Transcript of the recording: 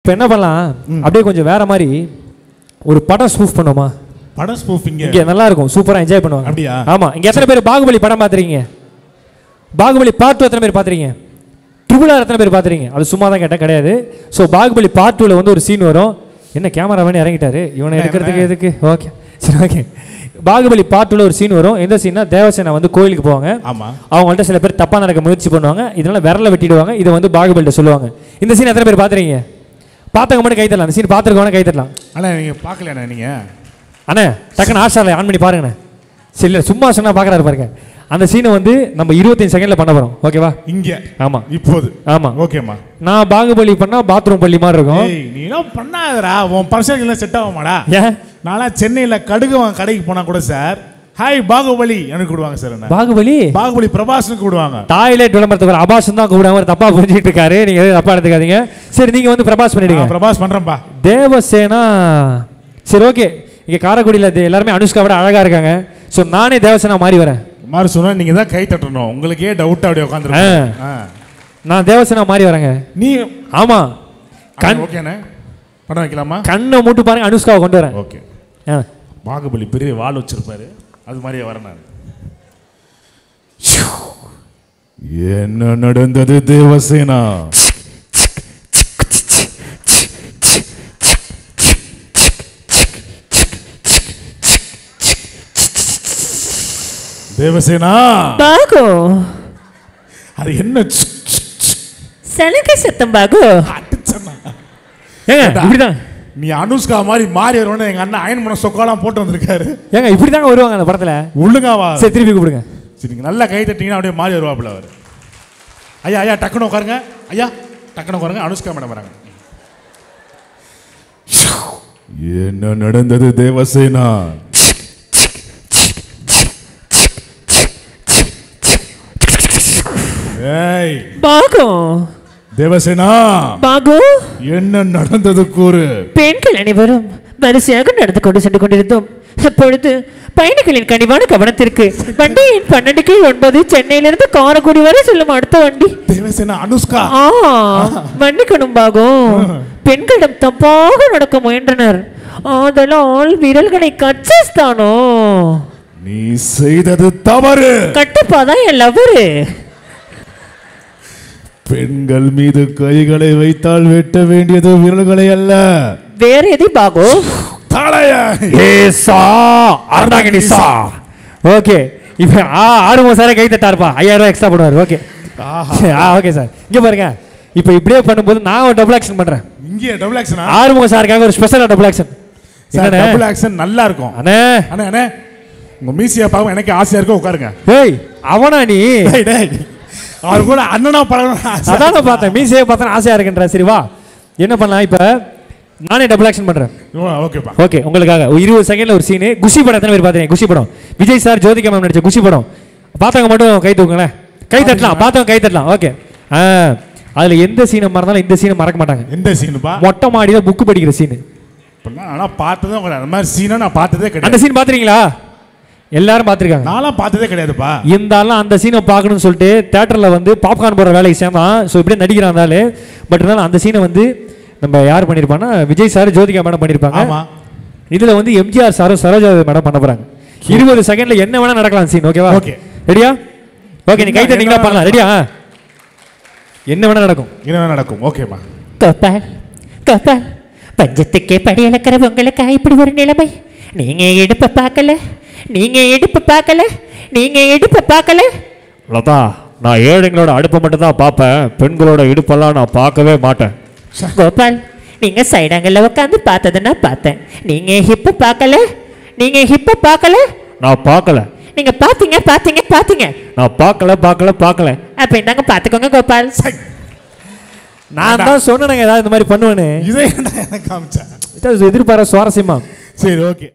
இப்போ என்ன பண்ணலாம் அப்படியே கொஞ்சம் வேற மாதிரி ஒரு படம் ஸ்பூஃப் பண்ணுவோமா படம் ஸ்பூஃபிங்க இங்க நல்லா இருக்கும் சூப்பரா என்ஜாய் பண்ணுவாங்க அப்படியா? ஆமா இங்க எத்தனை பேர் பாகுபலி படம் பார்த்துருக்கீங்க பாகுபலி பார்ட் டூ எத்தனை பேர் பார்த்துருக்கீங்க ட்ரிபிள் ஆர் எத்தனை பேர் பார்த்துருக்கீங்க அது சும்மா தான் கேட்டேன் கிடையாது ஸோ பாகுபலி பார்ட் டூவில் வந்து ஒரு சீன் வரும் என்ன கேமரா வேணும் இறங்கிட்டாரு இவனை எடுக்கிறதுக்கு எதுக்கு ஓகே சரி ஓகே பாகுபலி பார்ட் டூவில் ஒரு சீன் வரும் எந்த சீன்னா தேவசேனா வந்து கோயிலுக்கு போவாங்க ஆமா அவங்கள்ட்ட சில பேர் தப்பா நடக்க முயற்சி பண்ணுவாங்க இதனால விரல வெட்டிடுவாங்க இதை வந்து பாகுபலிட்ட சொல்லுவாங்க இந்த சீன் எத்தனை பேர் பார்த்துறீங்க பார்த்தவங்க மட்டும் கை தரலாம் அந்த சீன் பார்த்துருக்கவங்க கை தரலாம் அண்ணா நீங்க பார்க்கலையாண்ணா நீங்க அண்ணே டக்குன்னு ஹாட்ஸ்டாரில் ஆன் பண்ணி பாருங்கண்ணே சரி இல்லை சும்மா சொன்னா பார்க்குறாரு பாருங்க அந்த சீனை வந்து நம்ம இருபத்தஞ்சு செகண்டில் பண்ண போகிறோம் ஓகேவா இங்க ஆமாம் இப்போது ஆமாம் ஓகேம்மா நான் பாகுபலி பண்ணால் பாத்ரூம் பள்ளி மாதிரி இருக்கும் ஏய் நீ எல்லாம் பண்ணாதடா உன் பர்சனல் செட் ஆகுமாடா ஏன் நான்லாம் சென்னையில கடுகு வாங்க கடைக்கு போனா கூட சார் ஹாய் பாகுபலி எனக்கு கூடுவாங்க சார் என்ன பாகுபலி பாகுபலி பிரபாஸ்னு கூடுவாங்க டாய்லெட் விளம்பரத்துக்கு ஒரு அபாஷன் தான் கூப்பிடாம தப்பா புரிஞ்சுட்டு இருக்காரு நீங்க எதுவும் தப்பா எடுத்துக்காதீங்க சரி நீங்க வந்து பிரபாஸ் பண்ணிடுங்க நான் பிரபாஸ் பண்றேன்ப்பா தேவசேனா சரி ஓகே இங்க காரைக்குடியில் தே- எல்லாருமே அனுஷ்கா விட அழகா இருக்காங்க ஸோ நானே தேவசேனா மாறி வரேன் மாதிரி சொன்னா நீங்க தான் கை தட்டணும் உங்களுக்கே டவுட் அப்படியே உட்காந்துருக்கேன் நான் தேவசேனா மாறி வரேங்க நீ ஆமா கண் கண் ஓகேண்ணே படம் வைக்கலாமா கண்ணை மூட்டு பாருங்க அனுஷ்காவை கொண்டு வரேன் ஓகே ஆ. பாகுபலி பெரிய வாள் வச்சிருப்பாரு அது மாதிரியே வரேன் நான் என்ன நடந்தது தேவசேனா தேவசேனா బాగు அது என்ன శనగ సత్తం బాగు அடிச்சனா ஏங்க ஏண்டா? இப்படிதான் நீ அனுஷ்கா மாதிரி மாறி வருவோன்னு எங்க அண்ணன் அயன் பண்ண சொக்காலாம் போட்டு வந்திருக்காரு ஏங்க இப்படிதாங்க வருவாங்க அந்த படத்துல ஒழுங்காவா சரி திருப்பி கூப்பிடுங்க சரி நீங்க நல்லா கை தட்டிங்கன்னா அப்படியே மாறி வருவாப்புல அவர் ஐயா ஐயா டக்குனு உட்காருங்க ஐயா டக்குனு உட்காருங்க அனுஷ்கா மேடம் வராங்க என்ன நடந்தது தேவசேனா ஏய் బాగు தேவசேனா బాగు என்ன நடந்தது கூறு பெண்கள் அனைவரும் வரிசையாக நடந்து கொண்டு சென்று கொண்டிருந்தோம் அப்பொழுது பயணிகளின் கனிவான கவனத்திற்கு வண்டியின் பன்னெண்டு கீழ் ஒன்பது சென்னையிலிருந்து காரைக்குடி வரை செல்லும் அடுத்த வண்டி தேவசேனா அனுஷ்கா ஆ மன்னிக்கணும் பாகும் பெண்களிடம் தப்பாக நடக்க முயன்றனர் ஆதலால் விரல்களை கச்சஸ்தானோ நீ செய்தது தவறு கட்டுப்பாதான் என் லவரு பெண்கள் மீது கைகளை வைத்தால் வெட்ட வேண்டியது விரல்களை அல்ல வேற எது பாகு தலைய ஏசா அருணாகினி சா ஓகே இப்போ ஆ ஆறு சாரே கை தட்டாருப்பா ஐயாயிரம் ரூபாய் எக்ஸ்ட்ரா பண்ணுவார் ஓகே ஆ ஓகே சார் இங்கே பாருங்க இப்போ இப்படியே பண்ணும்போது நான் ஒரு டபுள் ஆக்ஷன் பண்ணுறேன் இங்கே டபுள் ஆக்ஷனா ஆறுமுக சாருக்காக ஒரு ஸ்பெஷலாக டபுள் ஆக்ஷன் சார் என்னண்ணே டபுள் ஆக்ஷன் நல்லா இருக்கும் அண்ணே அண்ணே அண்ணே உங்க மீசியா பார்க்க எனக்கு ஆசையா இருக்கும் உட்காருங்க ஏய் அவனா நீ டேய், டேய். அவர் கூட அண்ணனா பழகணும் அதான் நான் பார்த்தேன் மீசையை பார்த்தா ஆசையாக இருக்குன்ற சரி வா என்ன பண்ணலாம் இப்போ நானே டபுள் ஆக்ஷன் பண்ணுறேன் ஓகேப்பா ஓகே உங்களுக்காக ஒரு இருபது செகண்ட்ல ஒரு சீனு குஷி படம் எத்தனை பேர் பார்த்தீங்க குஷி படம் விஜய் சார் ஜோதிகா மேம் நடிச்ச குஷி படம் பார்த்தவங்க மட்டும் கை தூக்குங்களேன் கை தட்டலாம் பார்த்தவங்க கை தட்டலாம் ஓகே ஆ அதுல எந்த சீனை மறந்தாலும் இந்த சீனை மறக்க மாட்டாங்க எந்த சீனுப்பா மொட்டை மாடியில புக்கு படிக்கிற சீனு இப்பெல்லாம் ஆனா பார்த்ததே கிடையாது அந்த மாதிரி சீனை நான் பார்த்ததே அந்த கிடையாது சீன் பார்த்துருக்கீங்களா எல்லாரும் பார்த்துருக்காங்க நான்லாம் பார்த்ததே கிடையாதுப்பா இருந்தாலும் அந்த சீனை பார்க்கணும்னு சொல்லிட்டு தேட்டரில் வந்து பாப்கார்ன் போடுற வேலைக்கு சேர்ந்தான் ஸோ இப்படியே நடிக்கிறான் இருந்தாலும் பட் இருந்தாலும் அந்த சீனை வந்து நம்ம யார் பண்ணியிருப்பாங்கன்னா விஜய் சார் ஜோதிகா மேடம் பண்ணியிருப்பாங்க ஆமா இதுல வந்து எம்ஜிஆர் சாரும் சரோஜா மேடம் பண்ண போறாங்க இருபது செகண்ட்ல என்ன வேணா நடக்கலாம் சீன் ஓகேவா Okay. ரெடியா ஓகே நீ கை தட்டிங்களா பண்ணலாம் ரெடியா என்ன வேணா நடக்கும் என்ன நடக்கும் ஓகேம்மா கோபால் கோபால் பஞ்சத்துக்கே படி இழக்கிற உங்களுக்கு இப்படி ஒரு நிலைமை நீங்க இடுப்பை பார்க்கல நீங்க இடுப்பை பார்க்கல நீங்க இடுப்பை பார்க்கல லதா நான் ஏழைங்களோட அடுப்பை மட்டும் தான் பார்ப்பேன் பெண்களோட இடுப்பெல்லாம் நான் பார்க்கவே மாட்டேன் கோபால் நீங்க சைடாங்கல்ல உட்காந்து பார்த்ததை நான் பார்த்தேன் நீங்க ஹிப்பை பார்க்கல நீங்க ஹிப்பை பார்க்கல நான் பார்க்கல நீங்க பார்த்தீங்க பார்த்தீங்க பார்த்தீங்க நான் பார்க்கல பார்க்கல பார்க்கல அப்ப இந்தாங்க பார்த்துக்கோங்க கோபால் நான் தான் சொன்னேங்க ஏதாவது இந்த மாதிரி பண்ணுவேன்னு இதை என்ன எனக்கு காமிச்சேன் எதிர்பார சுவாரஸ்யமா சரி ஓகே